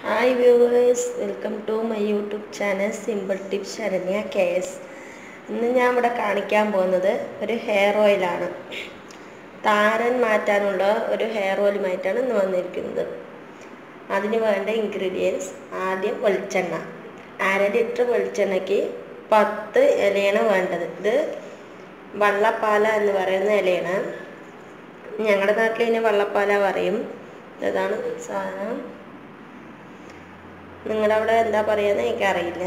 hi viewers welcome to my YouTube channel simple tip Saranya K S ഇന്ന് ഞാൻ ഇവിടെ കാണിക്കാൻ പോകുന്നത് ഒരു ഹെയർ ഓയിലാണ് താരൻ മാറ്റാനുള്ള ഒരു ഹെയർ ഓയിലുമായിട്ടാണ് ഇന്ന് വന്നിരിക്കുന്നത് അതിന് വേണ്ട ഇൻഗ്രീഡിയൻസ് ആദ്യം വെളിച്ചെണ്ണ അര ലിറ്റർ വെളിച്ചെണ്ണയ്ക്ക് പത്ത് ഇലയാണ് വേണ്ടത് ഇത് വള്ളപ്പാല എന്ന് പറയുന്ന ഇലയാണ് ഞങ്ങളുടെ നാട്ടിൽ ഇതിന് വള്ളപ്പാല പറയും ഇതാണ് സാധനം നിങ്ങളുടെ അവിടെ എന്താ പറയുന്നത് എനിക്കറിയില്ല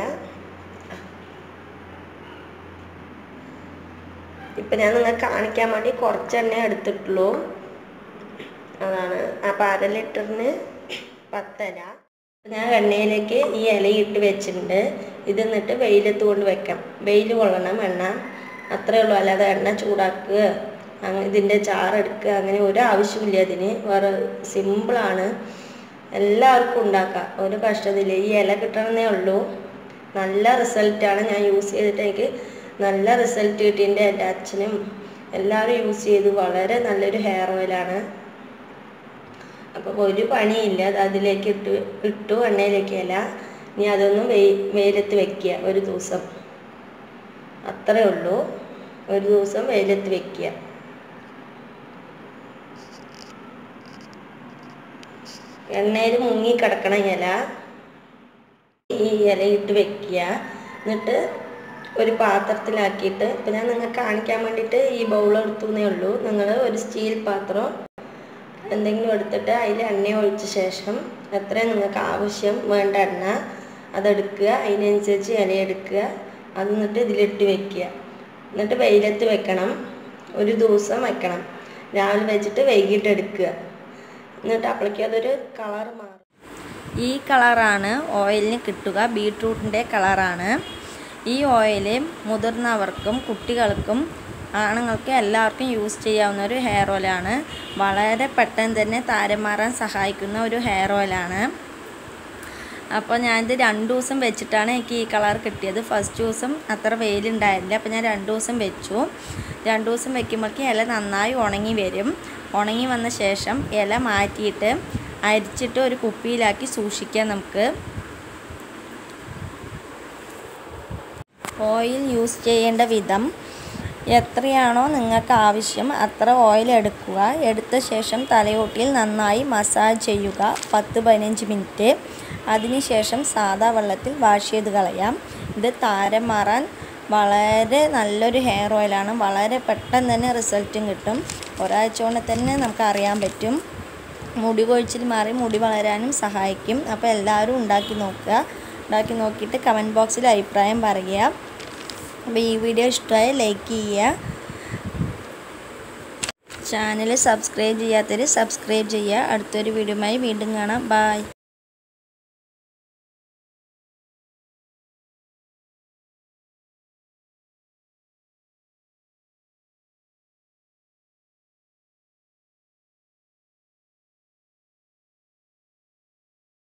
ഇപ്പം ഞാൻ നിങ്ങൾക്ക് കാണിക്കാൻ വേണ്ടി കുറച്ച് എണ്ണ എടുത്തിട്ടുള്ളൂ അതാണ് അപ്പം അര ലിറ്ററിന് പത്തല ഞാൻ എണ്ണയിലേക്ക് ഈ ഇല ഇട്ട് വെച്ചിട്ടുണ്ട് ഇത് എന്നിട്ട് വെയിലത്ത് കൊണ്ട് വെക്കാം വെയിൽ കൊള്ളണം എണ്ണ അത്രേ ഉള്ളൂ അല്ലാതെ എണ്ണ ചൂടാക്കുക അങ്ങനെ ഇതിൻ്റെ ചാറെടുക്കുക അങ്ങനെ ഒരു ആവശ്യമില്ല ഇതിന് വേറെ സിമ്പിളാണ് എല്ലാവർക്കും ഉണ്ടാക്കാം ഒരു കഷ്ടത്തില്ല ഈ ഇല കിട്ടണമെന്നേ ഉള്ളൂ നല്ല റിസൾട്ടാണ് ഞാൻ യൂസ് ചെയ്തിട്ട് എനിക്ക് നല്ല റിസൾട്ട് കിട്ടിയിട്ടുണ്ട് എൻ്റെ അച്ഛനും എല്ലാവരും യൂസ് ചെയ്തു വളരെ നല്ലൊരു ഹെയർ ഓയിലാണ് അപ്പോൾ ഒരു പണിയില്ല അത് അതിലേക്ക് ഇട്ട് ഇട്ടു എണ്ണയിലേക്ക് ഇല ഇനി അതൊന്ന് വെയി വെയിലത്ത് വെക്കുക ഒരു ദിവസം അത്രേ ഉള്ളൂ ഒരു ദിവസം വെയിലത്ത് വെക്കുക എണ്ണയിൽ മുങ്ങി കിടക്കണ ഇല ഈ ഇല ഇട്ട് വെക്കുക എന്നിട്ട് ഒരു പാത്രത്തിലാക്കിയിട്ട് ഇപ്പം ഞാൻ നിങ്ങൾക്ക് കാണിക്കാൻ വേണ്ടിയിട്ട് ഈ ബൗൾ എടുത്തുന്നേ ഉള്ളൂ നിങ്ങൾ ഒരു സ്റ്റീൽ പാത്രം എന്തെങ്കിലും എടുത്തിട്ട് അതിൽ എണ്ണ ഒഴിച്ച ശേഷം എത്രയും നിങ്ങൾക്ക് ആവശ്യം വേണ്ട എണ്ണ അതെടുക്കുക അതിനനുസരിച്ച് ഇല എടുക്കുക അത് എന്നിട്ട് ഇതിലിട്ട് വെക്കുക എന്നിട്ട് വെയിലത്ത് വെക്കണം ഒരു ദിവസം വെക്കണം രാവിലെ വെച്ചിട്ട് വൈകിട്ട് എടുക്കുക എന്നിട്ട് അപ്പോഴേക്കും അതൊരു കളർ മാറും ഈ കളറാണ് ഓയിലിന് കിട്ടുക ബീട്രൂട്ടിൻ്റെ കളറാണ് ഈ ഓയിൽ മുതിർന്നവർക്കും കുട്ടികൾക്കും ആണുങ്ങൾക്ക് എല്ലാവർക്കും യൂസ് ചെയ്യാവുന്ന ഒരു ഹെയർ ഓയിലാണ് വളരെ പെട്ടെന്ന് തന്നെ താരം മാറാൻ സഹായിക്കുന്ന ഒരു ഹെയർ ഓയിലാണ് അപ്പോൾ ഞാനിത് രണ്ട് ദിവസം വെച്ചിട്ടാണ് എനിക്ക് ഈ കളർ കിട്ടിയത് ഫസ്റ്റ് ദിവസം അത്ര വെയിലുണ്ടായിരുന്നില്ല അപ്പോൾ ഞാൻ രണ്ട് ദിവസം വെച്ചു രണ്ട് ദിവസം വെക്കുമ്പോഴേക്കും ഇല നന്നായി ഉണങ്ങി വരും ഉണങ്ങി വന്ന ശേഷം ഇല മാറ്റിയിട്ട് അരിച്ചിട്ട് ഒരു കുപ്പിയിലാക്കി സൂക്ഷിക്കാം നമുക്ക് ഓയിൽ യൂസ് ചെയ്യേണ്ട വിധം എത്രയാണോ നിങ്ങൾക്ക് ആവശ്യം അത്ര ഓയിൽ എടുക്കുക എടുത്ത ശേഷം തലയോട്ടിയിൽ നന്നായി മസാജ് ചെയ്യുക പത്ത് പതിനഞ്ച് മിനിറ്റ് അതിനുശേഷം സാദാ വെള്ളത്തിൽ വാഷ് ചെയ്ത് കളയാം ഇത് താരം മാറാൻ വളരെ നല്ലൊരു ഹെയർ ഓയിലാണ് വളരെ പെട്ടെന്ന് തന്നെ റിസൾട്ടും കിട്ടും ഒരാഴ്ച കൊണ്ട് തന്നെ നമുക്ക് അറിയാൻ പറ്റും മുടി കൊഴിച്ചിൽ മാറി മുടി വളരാനും സഹായിക്കും അപ്പോൾ എല്ലാവരും ഉണ്ടാക്കി നോക്കുക ഉണ്ടാക്കി നോക്കിയിട്ട് കമൻറ്റ് ബോക്സിൽ അഭിപ്രായം പറയുക അപ്പോൾ ഈ വീഡിയോ ഇഷ്ടമായ ലൈക്ക് ചെയ്യുക ചാനൽ സബ്സ്ക്രൈബ് ചെയ്യാത്തവർ സബ്സ്ക്രൈബ് ചെയ്യുക അടുത്തൊരു വീഡിയോയുമായി വീണ്ടും കാണാം ബായ്